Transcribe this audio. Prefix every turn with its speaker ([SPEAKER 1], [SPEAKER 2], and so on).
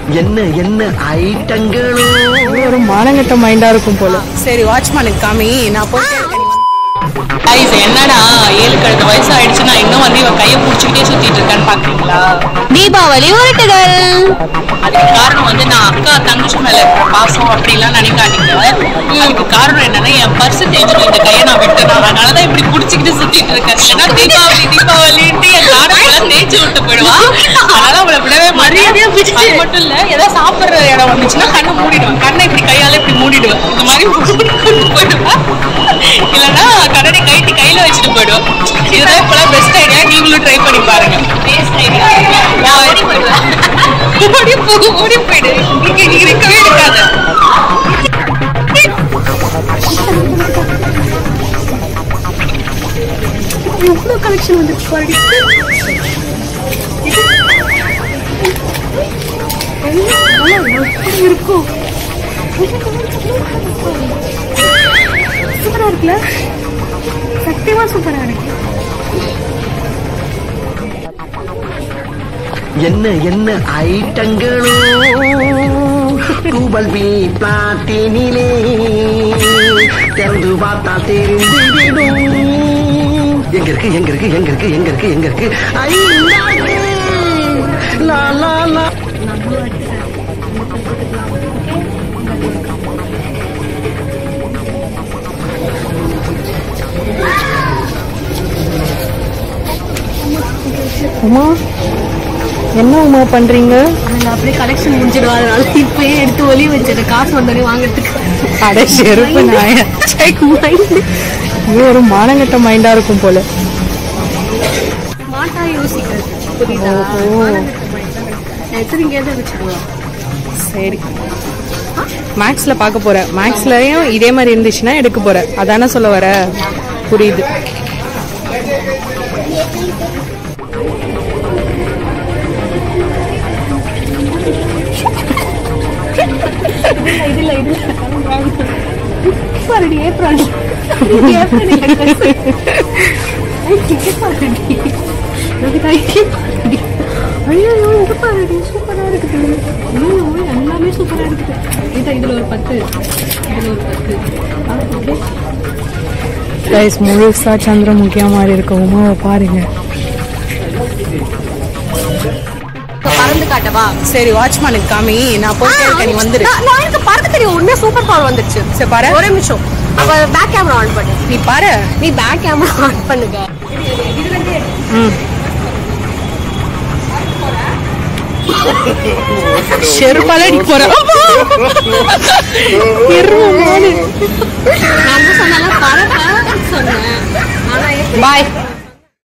[SPEAKER 1] என்ன என்ன ஐட்டங்களோ
[SPEAKER 2] ஒரு மானங்கட்ட மைண்டா இருக்கும் போல
[SPEAKER 3] சரி வாட்ச்மேனுக்கு காமி நான் போயிட்டே இருக்கேன்
[SPEAKER 4] guys என்னடா ஏழு கழுத்து வயசு ஆயிடுச்சுன்னா இன்னும் வந்து இவன் கையை பிடிச்சிக்கிட்டே சுத்திட்டு இருக்கான்னு பாக்குறீங்களா
[SPEAKER 5] தீபாவளி உருட்டுகள்
[SPEAKER 4] அதுக்கு காரணம் வந்து நான் அக்கா தங்கச்சி மேல இருக்கிற பாசம் அப்படிலாம் நினைக்காதீங்க அதுக்கு காரணம் என்னன்னா என் பர்ஸ் தேஞ்சிடும் இந்த கையை நான் விட்டேன் அதனாலதான் இப்படி பிடிச்சிக்கிட்டு சுத்திட்டு இருக்கேன் ஏன்னா தீபாவளி தீபாவளின்ட்டு என் காரணம் தேய்ச்சி விட்டு போயிடுவா அதனால அவளை விடவே மரியாதையா அது மட்டும் இல்ல ஏதாவது சாப்பிடுற இடம் வந்துச்சுன்னா கண்ணை மூடிடுவேன் கண்ணை இப்படி கையால இப்படி மூடிடுவேன் இந்த மாதிரி கொண்டு போயிடுவேன் இல்லைன்னா கண்ணாடி கைட்டி கையில வச்சுட்டு போயிடுவேன் இதுதான் இப்பெல்லாம் பெஸ்ட் ஐடியா நீங்களும் ட்ரை பண்ணி பாருங்க பெஸ்ட் ஐடியா ஓடி போயிடுவேன் ஓடி போ ஓடி போயிடு இங்க இங்க இருக்கவே இருக்காது
[SPEAKER 5] எவ்வளவு கலெக்ஷன் வந்துச்சு பாருங்க எப்படி இருக்கும் சூப்பரா இருக்குல்ல சத்தியமா சூப்பரா இருக்கு
[SPEAKER 1] என்ன என்ன ஐட்டங்களோ கூபல் பி பிளாட்டினிலே திறந்து பார்த்தா தெரிந்துவிடும் எங்க இருக்கு எங்க இருக்கு எங்க இருக்கு எங்க இருக்கு எங்க இருக்கு ஐ, இந்தாங்க. லா லா லா
[SPEAKER 2] உமா என்ன உமா பண்றீங்க
[SPEAKER 5] நாங்க அப்படியே கலெக்ஷன் முடிஞ்சிடும் அதனால இப்பயே எடுத்து ஒலி வச்சிருக்கேன் காசு வந்தோடனே வாங்குறதுக்கு
[SPEAKER 2] அட செருப்பு நாய இது ஒரு மானங்கட்ட மைண்டா இருக்கும் போல
[SPEAKER 5] ஸ்மார்ட்டா யோசிக்கிறது புரியுதா நான் எத்தனை இங்கேருந்து வச்சுடுவோம்
[SPEAKER 2] சரி மேக்ஸ்ல பார்க்க போற மேக்ஸ்லயும் இதே மாதிரி இருந்துச்சுன்னா எடுக்க போற அதானே சொல்ல வர புரியுது
[SPEAKER 5] பாருடி ஏப்ரல் ஏப்ரல் பாருடி எனக்கு ஐடியா பாருடி ஐயோ இது பாருடி சூப்பரா இருக்குது ஐயோ எல்லாமே சூப்பரா இருக்குது இது இதுல ஒரு பத்து இதுல ஒரு பத்து ஆ, அப்படியே
[SPEAKER 2] கைஸ் முழுசா சந்திரமுகியா மாதிரி இருக்க உமாவை பாருங்க
[SPEAKER 5] பறந்து காட்டவா
[SPEAKER 3] சரி வாட்ச்மேனுக்கு காமி நான் போயிட்டே இருக்கேன் நீ வந்துரு
[SPEAKER 5] நான் நான் எனக்கு பறக்க தெரியும் உண்மையா சூப்பர் பவர் வந்துருச்சு
[SPEAKER 3] சரி பாரு
[SPEAKER 5] ஒரே நிமிஷம் அப்ப பேக் கேமரா ஆன் பண்ணு
[SPEAKER 3] நீ பாரு
[SPEAKER 5] நீ பேக் கேமரா ஆன் பண்ணுங்க
[SPEAKER 2] செருப்பால அடிக்க போற எருமை மாடு